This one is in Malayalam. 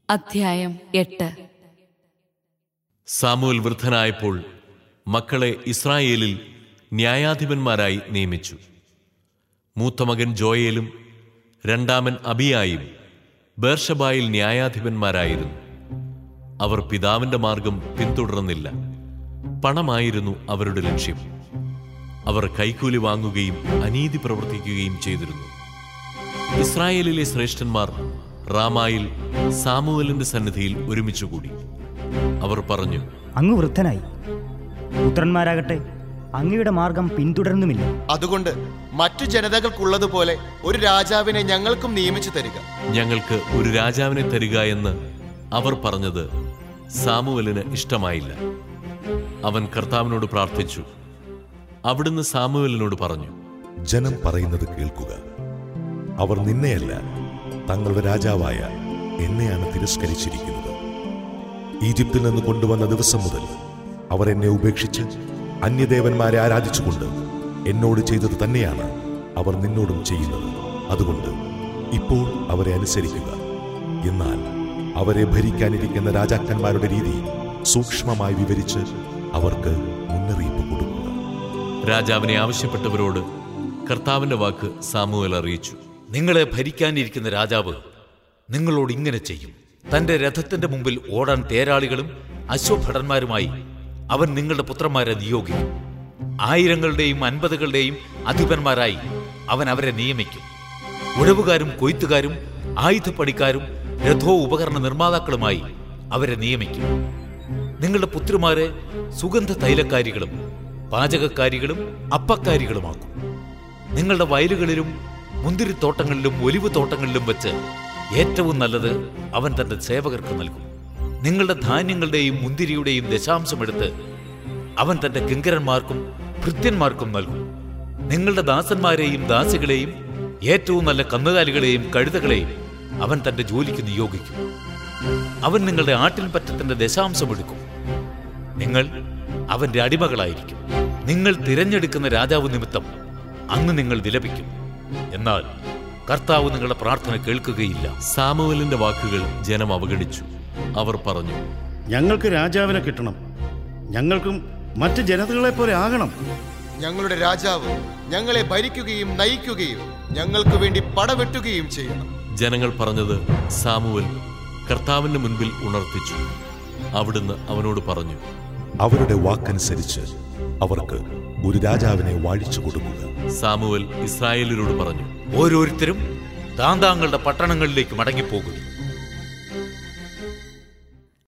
അധ്യായം എട്ട് സാമുവൽ വൃദ്ധനായപ്പോൾ മക്കളെ ഇസ്രായേലിൽ ന്യായാധിപന്മാരായി നിയമിച്ചു മൂത്ത മകൻ ജോയേലും രണ്ടാമൻ അബിയായും ബേർഷബായിൽ ന്യായാധിപന്മാരായിരുന്നു അവർ പിതാവിന്റെ മാർഗം പിന്തുടർന്നില്ല പണമായിരുന്നു അവരുടെ ലക്ഷ്യം അവർ കൈക്കൂലി വാങ്ങുകയും അനീതി പ്രവർത്തിക്കുകയും ചെയ്തിരുന്നു ഇസ്രായേലിലെ ശ്രേഷ്ഠന്മാർ റാമായിൽ സാമുവലിന്റെ സന്നിധിയിൽ ഒരുമിച്ചുകൂടി അവർ പറഞ്ഞു അങ്ങ് വൃദ്ധനായി പുത്രന്മാരാകട്ടെ അങ്ങയുടെ മാർഗം പിന്തുടർന്നുമില്ല അതുകൊണ്ട് മറ്റു ജനതകൾക്കുള്ളതുപോലെ ഒരു രാജാവിനെ ഞങ്ങൾക്കും നിയമിച്ചു തരിക ഞങ്ങൾക്ക് ഒരു രാജാവിനെ തരിക എന്ന് അവർ പറഞ്ഞത് സാമുവലിന് ഇഷ്ടമായില്ല അവൻ കർത്താവിനോട് പ്രാർത്ഥിച്ചു അവിടുന്ന് സാമുവലിനോട് പറഞ്ഞു ജനം പറയുന്നത് കേൾക്കുക അവർ നിന്നെയല്ല തങ്ങളുടെ രാജാവായ എന്നെയാണ് തിരസ്കരിച്ചിരിക്കുന്നത് ഈജിപ്തിൽ നിന്ന് കൊണ്ടുവന്ന ദിവസം മുതൽ അവർ എന്നെ ഉപേക്ഷിച്ച് അന്യദേവന്മാരെ ആരാധിച്ചുകൊണ്ട് എന്നോട് ചെയ്തത് തന്നെയാണ് അവർ നിന്നോടും ചെയ്യുന്നത് അതുകൊണ്ട് ഇപ്പോൾ അവരെ അനുസരിക്കുക എന്നാൽ അവരെ ഭരിക്കാനിരിക്കുന്ന രാജാക്കന്മാരുടെ രീതി സൂക്ഷ്മമായി വിവരിച്ച് അവർക്ക് മുന്നറിയിപ്പ് കൊടുക്കുക രാജാവിനെ ആവശ്യപ്പെട്ടവരോട് കർത്താവിന്റെ വാക്ക് സാമുവൽ അറിയിച്ചു നിങ്ങളെ ഭരിക്കാനിരിക്കുന്ന രാജാവ് നിങ്ങളോട് ഇങ്ങനെ ചെയ്യും തന്റെ രഥത്തിന്റെ മുമ്പിൽ ഓടാൻ തേരാളികളും അശ്വഭടന്മാരുമായി അവൻ നിങ്ങളുടെ പുത്രന്മാരെ നിയോഗിക്കും ആയിരങ്ങളുടെയും അൻപതുകളുടെയും അധിപന്മാരായി അവൻ അവരെ നിയമിക്കും ഉഴവുകാരും കൊയ്ത്തുകാരും ആയുധപ്പണിക്കാരും രഥോ ഉപകരണ നിർമ്മാതാക്കളുമായി അവരെ നിയമിക്കും നിങ്ങളുടെ പുത്രിമാരെ സുഗന്ധ തൈലക്കാരികളും പാചകക്കാരികളും അപ്പക്കാരികളുമാക്കും നിങ്ങളുടെ വയലുകളിലും മുന്തിരിത്തോട്ടങ്ങളിലും ഒലിവ് തോട്ടങ്ങളിലും വെച്ച് ഏറ്റവും നല്ലത് അവൻ തന്റെ സേവകർക്ക് നൽകും നിങ്ങളുടെ ധാന്യങ്ങളുടെയും മുന്തിരിയുടെയും ദശാംശം എടുത്ത് അവൻ തന്റെ കിങ്കരന്മാർക്കും ഭൃത്യന്മാർക്കും നൽകും നിങ്ങളുടെ ദാസന്മാരെയും ദാസികളെയും ഏറ്റവും നല്ല കന്നുകാലികളെയും കഴുതകളെയും അവൻ തന്റെ ജോലിക്ക് നിയോഗിക്കും അവൻ നിങ്ങളുടെ ആട്ടിൻപറ്റത്തിന്റെ ദശാംശം എടുക്കും നിങ്ങൾ അവന്റെ അടിമകളായിരിക്കും നിങ്ങൾ തിരഞ്ഞെടുക്കുന്ന രാജാവ് നിമിത്തം അന്ന് നിങ്ങൾ വിലപിക്കും എന്നാൽ കർത്താവ് നിങ്ങളുടെ പ്രാർത്ഥന കേൾക്കുകയില്ല സാമുവലിന്റെ വാക്കുകൾ ജനം അവഗണിച്ചു അവർ പറഞ്ഞു ഞങ്ങൾക്ക് രാജാവിനെ കിട്ടണം ഞങ്ങൾക്കും മറ്റ് ജനതകളെ പോലെ ആകണം ഞങ്ങളുടെ രാജാവ് ഞങ്ങളെ ഭരിക്കുകയും നയിക്കുകയും ഞങ്ങൾക്ക് വേണ്ടി പടവെട്ടുകയും ചെയ്യണം ജനങ്ങൾ പറഞ്ഞത് സാമുവൽ കർത്താവിന്റെ മുൻപിൽ ഉണർത്തിച്ചു അവിടുന്ന് അവനോട് പറഞ്ഞു അവരുടെ വാക്കനുസരിച്ച് അവർക്ക് ഒരു രാജാവിനെ വാഴിച്ചു കൊടുക്കുക സാമുവൽ ഇസ്രായേലിനോട് പറഞ്ഞു ഓരോരുത്തരും താന്താങ്ങളുടെ പട്ടണങ്ങളിലേക്ക് മടങ്ങിപ്പോകും